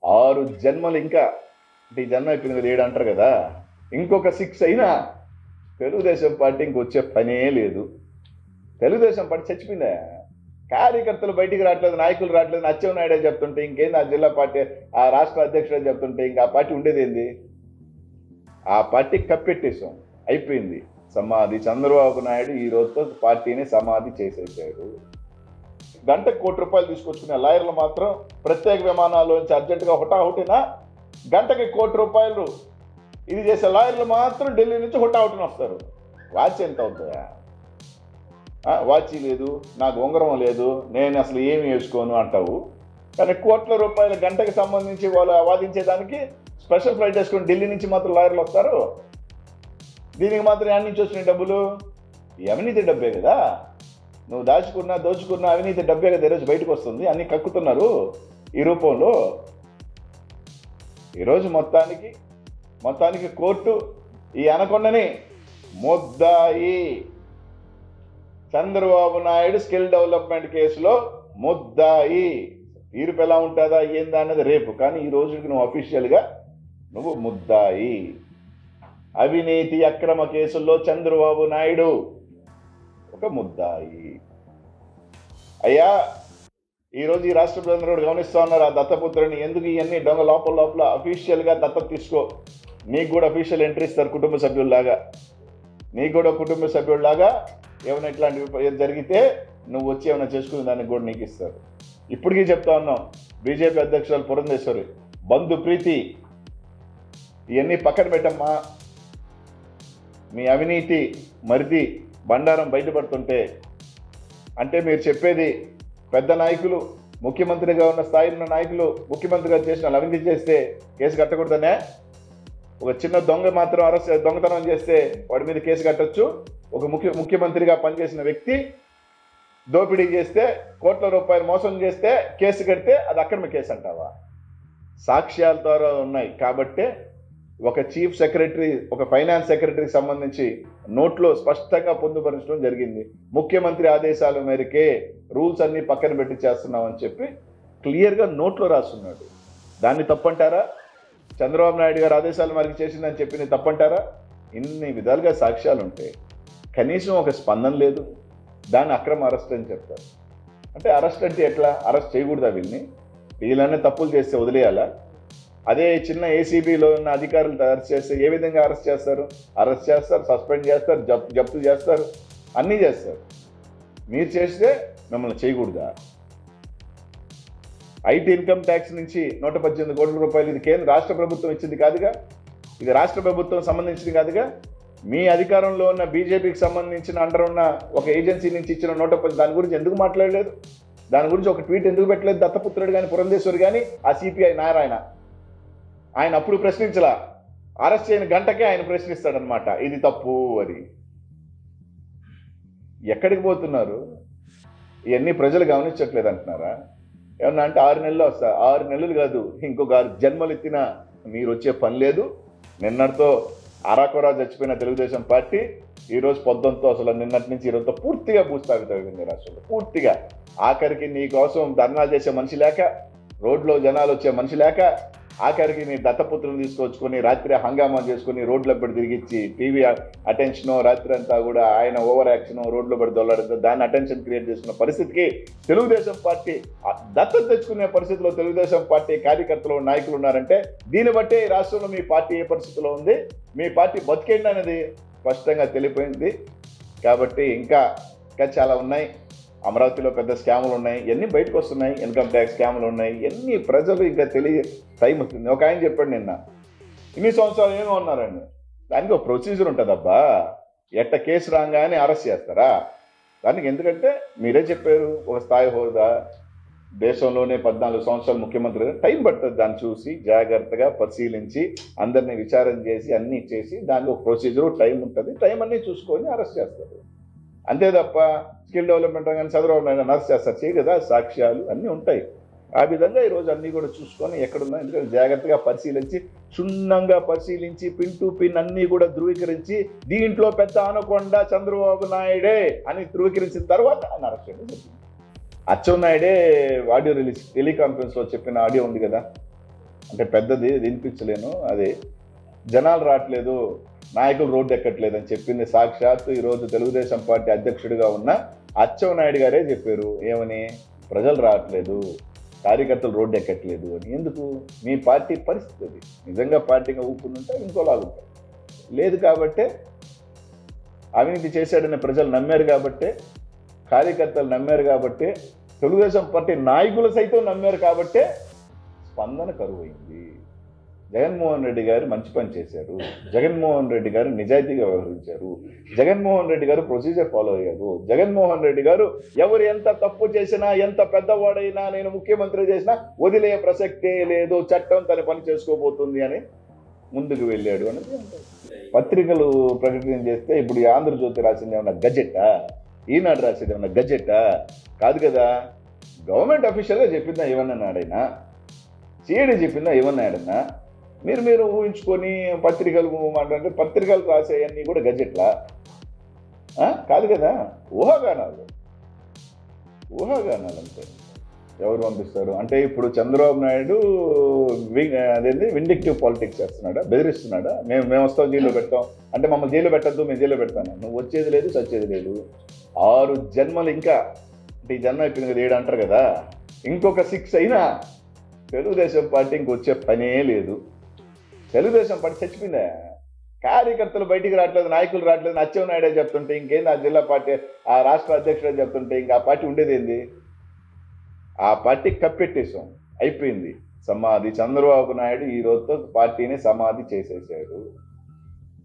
ఆరు జన్మలు ఇంకా అంటే ఈ జన్మ అయిపోయింది కదా ఏడు అంటారు కదా ఇంకొక సిక్స్ అయినా తెలుగుదేశం పార్టీ ఇంకొచ్చే పనే లేదు తెలుగుదేశం పార్టీ చచ్చిపోయిందా కార్యకర్తలు బయటికి రావట్లేదు నాయకులు రావట్లేదు అచ్చెం నాయుడే చెప్తుంటే ఇంకేంది ఆ జిల్లా పార్టీ ఆ రాష్ట్ర అధ్యక్షుడే చెప్తుంటే ఇంకా ఆ పార్టీ ఉండేది ఏంది ఆ పార్టీ కప్పెట్టేసాం అయిపోయింది సమాధి చంద్రబాబు నాయుడు ఈ రోజుతో పార్టీని సమాధి చేసేసాడు గంటకు కోటి రూపాయలు తీసుకొచ్చుకునే లాయర్లు మాత్రం ప్రత్యేక విమానాల్లోంచి అర్జెంటుగా హుటాహుటిన గంటకి కోటి రూపాయలు ఇది చేసే లాయర్లు మాత్రం ఢిల్లీ నుంచి హుటాహుటిన వస్తారు వాచ్ ఎంత అవుతుందా ఆ, వాచి లేదు నాకు ఉంగరం లేదు నేను అసలు ఏమి వేసుకోను అంటావు కానీ కోట్ల రూపాయల గంటకి సంబంధించి వాళ్ళు వాదించేదానికి స్పెషల్ ఫ్లైట్ వేసుకొని ఢిల్లీ నుంచి మాత్రం లాయర్లు వస్తారు దీనికి మాత్రం ఎక్కడి నుంచి వచ్చిన డబ్బులు ఈ అవినీతి డబ్బే కదా నువ్వు దాచుకున్నా దోచుకున్న అవినీతి డబ్బే కదా ఈరోజు బయటకు వస్తుంది అన్ని కక్కుతున్నారు ఈ రూపంలో ఈరోజు మొత్తానికి మొత్తానికి కోర్టు ఈ అనకొండని ముద్దాయి చంద్రబాబు నాయుడు స్కిల్ డెవలప్మెంట్ కేసులో ముద్దాయి తీర్పు ఎలా ఉంటుందా ఏందా అన్నది రేపు కానీ ఈ రోజుకి నువ్వు అఫీషియల్గా నువ్వు ముద్దాయి అవినీతి అక్రమ కేసుల్లో చంద్రబాబు నాయుడు ఒక ముద్దాయి అయ్యా ఈరోజు ఈ రాష్ట్ర ప్రజలందరూ కూడా గమనిస్తూ ఉన్నారు ఆ దత్తపుత్రుని ఎందుకు ఇవన్నీ దొంగ లోపల లోపల అఫీషియల్గా దత్తత తీసుకో నీకు కూడా అఫీషియల్ ఎంట్రీ ఇస్తారు కుటుంబ సభ్యుల్లాగా నీకు కూడా కుటుంబ సభ్యుల్లాగా ఏమైనా ఇట్లాంటివి ప- జరిగితే నువ్వు వచ్చి ఏమైనా చేసుకునే దానికి కూడా నీకు ఇస్తారు ఇప్పటికీ చెప్తా ఉన్నాం బీజేపీ అధ్యక్షురాలు పురంధేశ్వరి బంధు ప్రీతి ఇవన్నీ పక్కన పెట్టమ్మా మీ అవినీతి మరిది బండారం బయటపడుతుంటే అంటే మీరు చెప్పేది పెద్ద నాయకులు ముఖ్యమంత్రిగా ఉన్న స్థాయిలో ఉన్న నాయకులు ముఖ్యమంత్రిగా చేసిన వాళ్ళు అవినీతి చేస్తే కేసు కట్టకూడదనే ఒక చిన్న దొంగ మాత్రం అరెస్ట్ దొంగతనం చేస్తే వాడి మీద కేసు కట్టొచ్చు ఒక ముఖ్య ముఖ్యమంత్రిగా పనిచేసిన వ్యక్తి దోపిడీ చేస్తే కోట్ల రూపాయలు మోసం చేస్తే కేసు కడితే అది అక్రమ కేసు అంటావా సాక్ష్యాల ద్వారా ఉన్నాయి కాబట్టే ఒక చీఫ్ సెక్రటరీ ఒక ఫైనాన్స్ సెక్రటరీకి సంబంధించి నోట్లో స్పష్టంగా పొందుపరచడం జరిగింది ముఖ్యమంత్రి ఆదేశాల మేరకే రూల్స్ అన్ని పక్కన పెట్టి చేస్తున్నామని చెప్పి క్లియర్గా నోట్లో రాస్తున్నాడు దాన్ని తప్పంటారా చంద్రబాబు నాయుడు గారు ఆదేశాల మేరకు చేసిందని చెప్పింది తప్పంటారా ఇన్ని విధాలుగా సాక్ష్యాలు ఉంటాయి కనీసం ఒక స్పందన లేదు దాన్ని అక్రమ అరెస్ట్ అని చెప్తారు అంటే అరెస్ట్ అంటే ఎట్లా అరెస్ట్ చేయకూడదా వీళ్ళని వీళ్ళనే తప్పులు చేస్తే వదిలేయాలా అదే చిన్న ఏసీబీలో ఉన్న అధికారులు అరెస్ట్ చేస్తే ఏ విధంగా అరెస్ట్ చేస్తారు అరెస్ట్ చేస్తారు సస్పెండ్ చేస్తారు జప్ జప్తు చేస్తారు అన్నీ చేస్తారు మీరు చేస్తే మిమ్మల్ని చేయకూడదా ఐటీ ఇన్కమ్ ట్యాక్స్ నుంచి నూట పద్దెనిమిది కోట్ల రూపాయలు ఇది కేంద్ర రాష్ట్ర ప్రభుత్వం ఇచ్చింది కాదుగా ఇది రాష్ట్ర ప్రభుత్వం సంబంధించింది కాదుగా మీ అధికారంలో ఉన్న బీజేపీకి సంబంధించిన అండర్ ఉన్న ఒక ఏజెన్సీ నుంచి ఇచ్చిన నూట పది దాని గురించి ఎందుకు మాట్లాడలేదు దాని గురించి ఒక ట్వీట్ ఎందుకు పెట్టలేదు దత్తపుత్రుడు కానీ పురంధేశ్వరి కానీ ఆ సిపిఐ నారాయణ ఆయన అప్పుడు ప్రశ్నించలా అరెస్ట్ చేయని గంటకే ఆయన ప్రశ్నిస్తాడనమాట ఇది తప్పు అది ఎక్కడికి పోతున్నారు ఇవన్నీ ప్రజలు గమనించట్లేదు అంటున్నారా ఏమన్నా అంటే ఆరు నెలలు వస్తా ఆరు నెలలు కాదు ఇంకొక ఆరు జన్మలు ఎత్తినా మీరు వచ్చే పని లేదు నిన్నటితో అరాకొరా చచ్చిపోయిన తెలుగుదేశం పార్టీ ఈ రోజు పొద్దుంతో అసలు నిన్నటి నుంచి ఈరోజుతో పూర్తిగా భూస్థాపితమైంది రాష్ట్రంలో పూర్తిగా ఆఖరికి నీ కోసం ధర్నాలు చేసే మనిషి లేక రోడ్లో జనాలు వచ్చే మనిషి లేక ఆఖరికి నీ దత్తపుత్రులు తీసుకొచ్చుకొని రాత్రి హంగామా చేసుకుని రోడ్ల పడి తిరిగిచ్చి టీవీ అటెన్షన్ రాత్రి అంతా కూడా ఆయన ఓవర్ యాక్షన్ రోడ్లో పడి దొల్లడంతో దాన్ని అటెన్షన్ క్రియేట్ చేసుకున్న పరిస్థితికి తెలుగుదేశం పార్టీ ఆ దత్తత తెచ్చుకునే పరిస్థితిలో తెలుగుదేశం పార్టీ కార్యకర్తలు నాయకులు ఉన్నారంటే దీన్ని బట్టే ఈ రాష్ట్రంలో మీ పార్టీ ఏ పరిస్థితిలో ఉంది మీ పార్టీ బతికేండి అనేది స్పష్టంగా తెలిపోయింది కాబట్టి ఇంకా ఇంకా చాలా ఉన్నాయి అమరావతిలో పెద్ద స్కాములు ఉన్నాయి ఇవన్నీ బయటకు వస్తున్నాయి ఇన్కమ్ ట్యాక్స్ స్కాములు ఉన్నాయి ఎన్ని ప్రజలు ఇంకా తెలియ టైం వస్తుంది ఒక ఆయన చెప్పాడు నిన్న ఇన్ని సంవత్సరాలు ఏమో ఉన్నారండి దానికి ఒక ప్రొసీజర్ ఉంటుందబ్బా ఎట్ట కేసు రాగానే అరెస్ట్ చేస్తారా దానికి ఎందుకంటే మీరే చెప్పారు ఒక స్థాయి హోదా దేశంలోనే పద్నాలుగు సంవత్సరాలు ముఖ్యమంత్రి టైం పడుతుంది దాన్ని చూసి జాగ్రత్తగా పరిశీలించి అందరిని విచారణ చేసి అన్నీ చేసి దానికి ఒక ప్రొసీజర్ టైం ఉంటుంది టైం అన్నీ చూసుకొని అరెస్ట్ చేస్తారు అంతే తప్ప స్కిల్ డెవలప్మెంట్ కానీ చదవడం అరెస్ట్ చేస్తారు చేయ కదా సాక్ష్యాలు అన్నీ ఉంటాయి ఆ విధంగా ఈరోజు అన్నీ కూడా చూసుకొని ఎక్కడున్నా ఎందుకంటే జాగ్రత్తగా పరిశీలించి క్షుణ్ణంగా పరిశీలించి పిన్ టు పిన్ అన్నీ కూడా ధృవీకరించి దీంట్లో పెద్ద అనకొండ చంద్రబాబు నాయుడే అని ధృవీకరించిన తర్వాత ఆయన అరెస్ట్ చేయడం జరిగింది అచ్చెన్నాయుడే ఆడియో రిలీజ్ టెలికాన్ఫరెన్స్లో చెప్పిన ఆడియో ఉంది కదా అంటే పెద్దది వినిపించలేను అది జనాలు రావట్లేదు నాయకులు రోడ్డు ఎక్కట్లేదు అని చెప్పింది సాక్షాత్తు ఈరోజు తెలుగుదేశం పార్టీ అధ్యక్షుడిగా ఉన్న అచ్చెన్నాయుడు గారే చెప్పారు ఏమని ప్రజలు రావట్లేదు కార్యకర్తలు రోడ్డు ఎక్కట్లేదు అని ఎందుకు మీ పార్టీ పరిస్థితి అది నిజంగా పార్టీగా ఊపుకుంటుంటే ఇంకోలాగుంటారు లేదు కాబట్టే అవినీతి చేశాడని ప్రజలు నమ్మారు కాబట్టే కార్యకర్తలు నమ్మారు కాబట్టే తెలుగుదేశం పార్టీ నాయకులు సైతం నమ్మారు కాబట్టే స్పందన కరువైంది జగన్మోహన్ రెడ్డి గారు మంచి పని చేశారు జగన్మోహన్ రెడ్డి గారు నిజాయితీగా వ్యవహరించారు జగన్మోహన్ రెడ్డి గారు ప్రొసీజర్ ఫాలో అయ్యారు జగన్మోహన్ రెడ్డి గారు ఎవరు ఎంత తప్పు చేసినా ఎంత పెద్దవాడైనా నేను ముఖ్యమంత్రి చేసినా వదిలే ప్రసక్తే లేదు చట్టం తన పని చేసుకోబోతుంది అని ముందుకు వెళ్ళాడు అనేది ఉంటుంది. పత్రికలు ప్రకటన చేస్తే ఇప్పుడు ఈ ఆంధ్రజ్యోతి రాసింది ఏమన్నా గజెట్టా ఈనాడు రాసేది ఏమన్నా గజెట్టా కాదు కదా గవర్నమెంట్ అఫీషియల్గా చెప్పిందా ఏమన్నా నాడైనా సిఐడి చెప్పిందా ఏమన్నా ఆడన్నా మీరు మీరు ఊహించుకొని పత్రికలు మాట్లాడితే పత్రికలు రాసేవన్నీ కూడా గజెట్లా ఆ? కాదు కదా ఊహాగానాలు ఊహాగానాలు అంతే ఎవరు పంపిస్తారు అంటే ఇప్పుడు చంద్రబాబు నాయుడు వి- అదేంటి విండిక్టివ్ పాలిటిక్స్ చేస్తున్నాడా బెదిరిస్తున్నాడా మేము మేము వస్తాం జైల్లో పెడతాం అంటే మమ్మల్ని జైల్లో పెట్టద్దు మేము జైల్లో పెడతాను నువ్వు వచ్చేది లేదు చచ్చేది లేదు ఆరు జన్మలు ఇంకా అంటే ఈ జన్మ అయిపోయింది కదా ఏడు అంటారు కదా ఇంకొక సిక్స్ అయినా తెలుగుదేశం పార్టీ ఇంకొచ్చే పనే లేదు తెలుగుదేశం పార్టీ చచ్చిపోయిందా కార్యకర్తలు బయటికి రావట్లేదు నాయకులు రావట్లేదు నచ్చవ నాయుడే చెప్తుంటే ఇంకేంది ఆ జిల్లా పార్టీ ఆ రాష్ట్ర అధ్యక్షుడే చెప్తుంటే ఇంకా ఆ పార్టీ ఉండేది ఏంది ఆ పార్టీ కప్పెట్టేసాం అయిపోయింది సమాధి చంద్రబాబు నాయుడు ఈ రోజుతో పార్టీని సమాధి చేసేసాడు